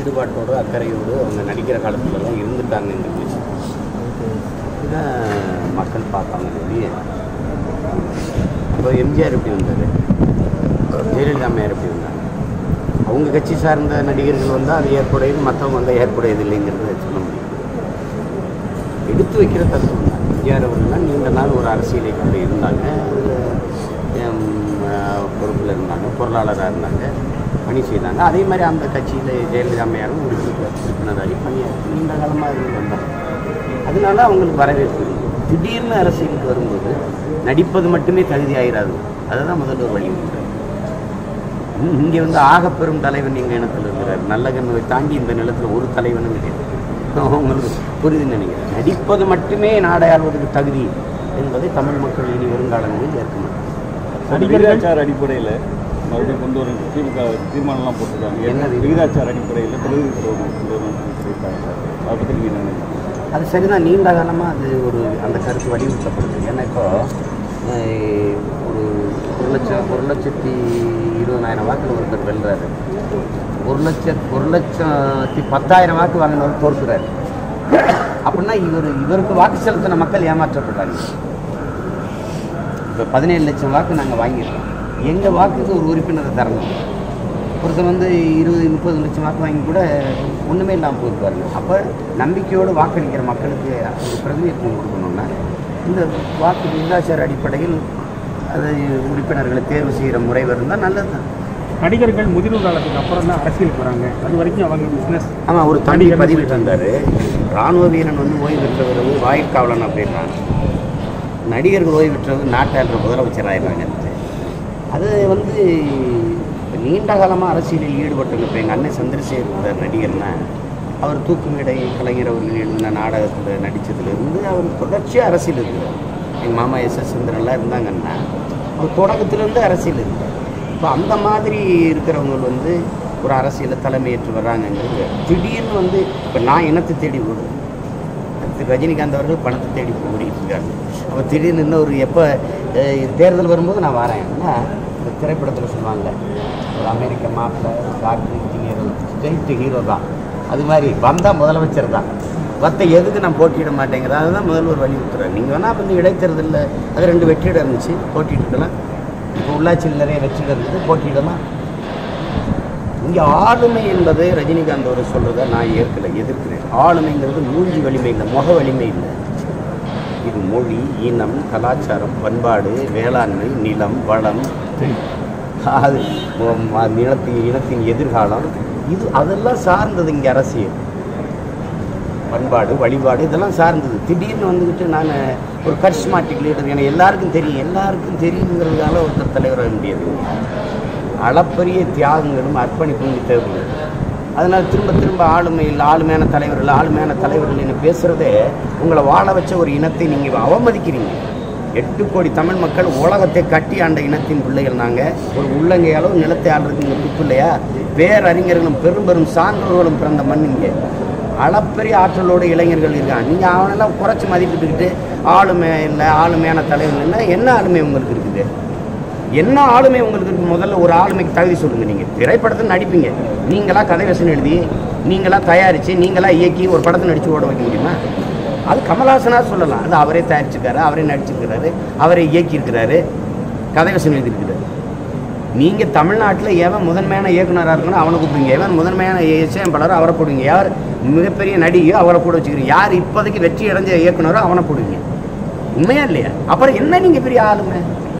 ஈடுபாட்டோடு அக்கறையோடு அவங்க நடிக்கிற காலத்துலலாம் இருந்துட்டாங்கங்கிறது இதுதான் மக்கள் பார்த்தாங்க வெளியே இப்போ எம்ஜிஆர் எப்படி வந்தார் ஜெயலலிதா அம்மையார் எப்படி வந்தாங்க அவங்க கட்சி சார்ந்த நடிகர்கள் வந்தால் அது ஏற்புடையது மற்றவங்க வந்தால் ஏற்புடையது இல்லைங்கிறத சொல்ல முடியும் எடுத்து வைக்கிற தத்துவம் தான் எம்ஜிஆர் அவர்கள்லாம் நீண்ட நாள் ஒரு அரசியலை கூட இருந்தாங்க பொறுப்பில் இருந்தாங்க பொருளாளராக இருந்தாங்க பணி செய்தாங்க அதே மாதிரி அந்த கட்சியில் ஜெயலலிதா அம்மையாரும் உறுப்பினர் உறுப்பினராகி பணியாற்றி நீண்ட காலமாக இருந்து வந்தாங்க அதனால அவங்களுக்கு வரவேற்பு இருக்கு. திடீர்னு அரசியலுக்கு வரும்போது நடிப்பது மட்டுமே தகுதி ஆயிராது அதுதான் முதல்வர் வழிமுறை இங்கே வந்து ஆகப்பெரும் தலைவன் எங்கள் இனத்தில் இருக்கிறார் நல்ல கண்ணுவை தாண்டி இந்த நிலத்தில் ஒரு தலைவனும் கிடையாது உங்களுக்கு புரியுதுன்னு நினைக்கிறேன் நடிப்பது மட்டுமே நாடையாள்வதற்கு தகுதி என்பதை தமிழ் மக்கள் இனி வருங்காலங்களில் ஏற்க மாட்டாங்க விகிதாச்சார அடிப்படையில் மறுபடியும் கொண்டு வரும் திமுக தீர்மானம்லாம் போட்டிருக்காங்க என்னது? விகிதாச்சார அடிப்படையில் பிரதிநிதித்துவம் கொண்டு வரணும்னு சொல்லியிருக்காங்க அதை பற்றி நீங்கள் என்ன நினைக்கிறீங்க அது சரிதான் நீண்ட காலமாக அது ஒரு அந்த கருத்து வலியுறுத்தப்படுது ஏன்னா இப்போ அஹ், ஒரு ஒரு லட்சம் ஒரு லட்சத்தி இருபதாயிரம் வாக்கில் ஒருத்தர் வெல்றாரு ஒரு லட்சம் ஒரு லட்சத்தி பத்தாயிரம் வாக்கு வாங்கினவர் தோற்கிறாரு அப்படின்னா இவர் இவருக்கு வாக்கு செலுத்தின மக்கள் ஏமாற்றப்படுறாங்க இப்போ பதினேழு லட்சம் வாக்கு நாங்கள் வாங்கியிருக்கோம் எங்கள் வாக்குக்கு ஒரு உறுப்பினரை தரணும் ஒருத்தர் வந்து இருபது முப்பது லட்சம் வாக்கு வாங்கி கூட ஒன்றுமே இல்லாமல் போயிருப்பாருங்க அப்போ நம்பிக்கையோடு வாக்களிக்கிற மக்களுக்கு ஒரு பிரதிநிதித்துவம் கொடுக்கணும்னா இந்த வாக்கு விகிதாச்சார அடிப்படையில் அது உறுப்பினர்களை தேர்வு செய்கிற முறை இருந்தால் நல்லது தான் நடிகர்கள் முதிர்வு காலத்துக்கு அப்புறம் தான் அரசியலுக்கு வராங்க அது வரைக்கும் அவங்க பிஸ்னஸ் ஆமாம் ஒரு தம்பி பதிவு தந்தார் ராணுவ வீரன் வந்து ஓய்வு பெற்றவர் வாயிற்காவலன் அப்படின்றாங்க நடிகர்கள் ஓய்வு பெற்றவர் நாட்டாளுற முதலமைச்சர் ஆயிடுறாங்க அது வந்து இப்ப நீண்ட காலமாக அரசியலில் ஈடுபட்டவங்க இப்போ எங்கள் அண்ணன் சந்திரசேகர் நடிகர்னா அவர் தூக்குமேடை கலைஞர் அவர்கள் எழுதின நாடகத்தில் நடித்ததுலேருந்து அவர் தொடர்ச்சியாக அரசியல் இருக்கிறார் எங்கள் மாமா எஸ் எஸ் சுந்தரெல்லாம் இருந்தாங்கன்னா அவர் தொடக்கத்துலேருந்து அரசியல் இருக்கிறார் இப்போ அந்த மாதிரி இருக்கிறவங்க வந்து ஒரு அரசியலில் தலைமையேற்று வர்றாங்கங்கிறது திடீர்னு வந்து இப்போ நான் இனத்தை தேடி ஓடுவேன் திரு ரஜினிகாந்த் அவர்கள் பணத்தை தேடி ஓடிட்டு இருக்காங்க அப்போ திடீர்னு இன்னும் ஒரு எப்போ அஹ், தேர்தல் வரும்போது நான் வரேன் ஏன்னா இந்த திரைப்படத்தில் சொல்லுவாங்க ஒரு அமெரிக்க மாப்பிள்ளை டாக்டர் இன்ஜினியர் ஸ்ட்ரெயிட் ஹீரோ தான் அது மாதிரி வந்தால் முதலமைச்சர் தான் மற்ற எதுக்கு நான் போட்டியிட மாட்டேங்கிறேன் அதுதான் முதல்வர் வலியுறுத்துறேன் நீங்கள் வேணால் வந்து இடைத்தேர்தலில் அது ரெண்டு வெற்றிடம் இருந்துச்சு போட்டியிட்டுக்கலாம் இப்போ உள்ளாட்சியில் நிறைய வெற்றிடம் இருக்குது போட்டியிடலாம் இங்கே ஆளுமை என்பது ரஜினிகாந்த் அவர் சொல்கிறத நான் ஏற்கலை எதிர்க்கிறேன் ஆளுமைங்கிறது மூஞ்சி வலிமை இல்லை முக வலிமை இல்லை இது மொழி இனம் கலாச்சாரம் பண்பாடு வேளாண்மை நிலம் வளம் அது ம- ம- நிலத்தின் இனத்தின் எதிர்காலம் இது அதெல்லாம் சார்ந்தது இங்கே அரசியல் பண்பாடு வழிபாடு இதெல்லாம் சார்ந்தது திடீர்னு வந்துக்கிட்டு நான் ஒரு கரிஸ்மாட்டிக் லீடர் எனக்கு எல்லாருக்கும் தெரியும் எல்லாருக்கும் தெரியுங்கிறதுனால ஒருத்தர் தலைவராக முடியாது அளப்பரிய தியாகங்களும் அர்ப்பணிப்பும் இங்க தேவைப்படுது அதனால் திரும்ப திரும்ப ஆளுமையில் ஆளுமையான தலைவர்கள் ஆளுமையான தலைவர்கள் பேசுகிறதே உங்களை வாழ வச்ச ஒரு இனத்தை நீங்கள் அவமதிக்கிறீங்க எட்டு கோடி தமிழ் மக்கள் உலகத்தை கட்டி ஆண்ட இனத்தின் பிள்ளைகள் நாங்கள் ஒரு உள்ளங்கையாலும் நிலத்தை ஆடுறதுக்கு இங்கே துப்பு இல்லையா பேரறிஞர்களும் பெரும் பெரும் சான்றோர்களும் பிறந்த மண் இங்கே அளப்பரிய ஆற்றலோட இளைஞர்கள் இருக்காங்க நீங்கள் அவனெல்லாம் குறைச்சி மதிப்பிட்டுக்கிட்டு ஆளுமை இல்லை ஆளுமையான தலைவர்கள் இல்லை என்ன ஆளுமை உங்களுக்கு இருக்குது என்ன ஆளுமை உங்களுக்கு இருக்கு முதல்ல ஒரு ஆளுமைக்கு தகுதி சொல்லுங்க நீங்க திரைப்படத்தில் நடிப்பீங்க நீங்களா கதை வசனம் எழுதி நீங்களா தயாரிச்சு நீங்களா இயக்கி ஒரு படத்தை நடிச்சு ஓட வைக்க முடியுமா அது கமல்ஹாசனா சொல்லலாம் அது அவரே தயாரிச்சிருக்காரு அவரே நடிச்சிருக்கிறாரு அவரே இயக்கியிருக்கிறாரு கதை வசனம் எழுதியிருக்கிறாரு நீங்க தமிழ்நாட்டில் எவன் முதன்மையான இயக்குனராக இருக்கணும் அவனை கூப்பிடுங்க எவன் முதன்மையான இசையமைப்பாளரோ அவரை போடுவீங்க யார் மிகப்பெரிய நடிகையோ அவரை கூட வச்சுக்கிறீங்க யார் இப்போதைக்கு வெற்றி அடைஞ்ச இயக்குனரோ அவனை போடுவீங்க உண்மையா இல்லையா அப்புறம் என்ன நீங்க பெரிய ஆளுமை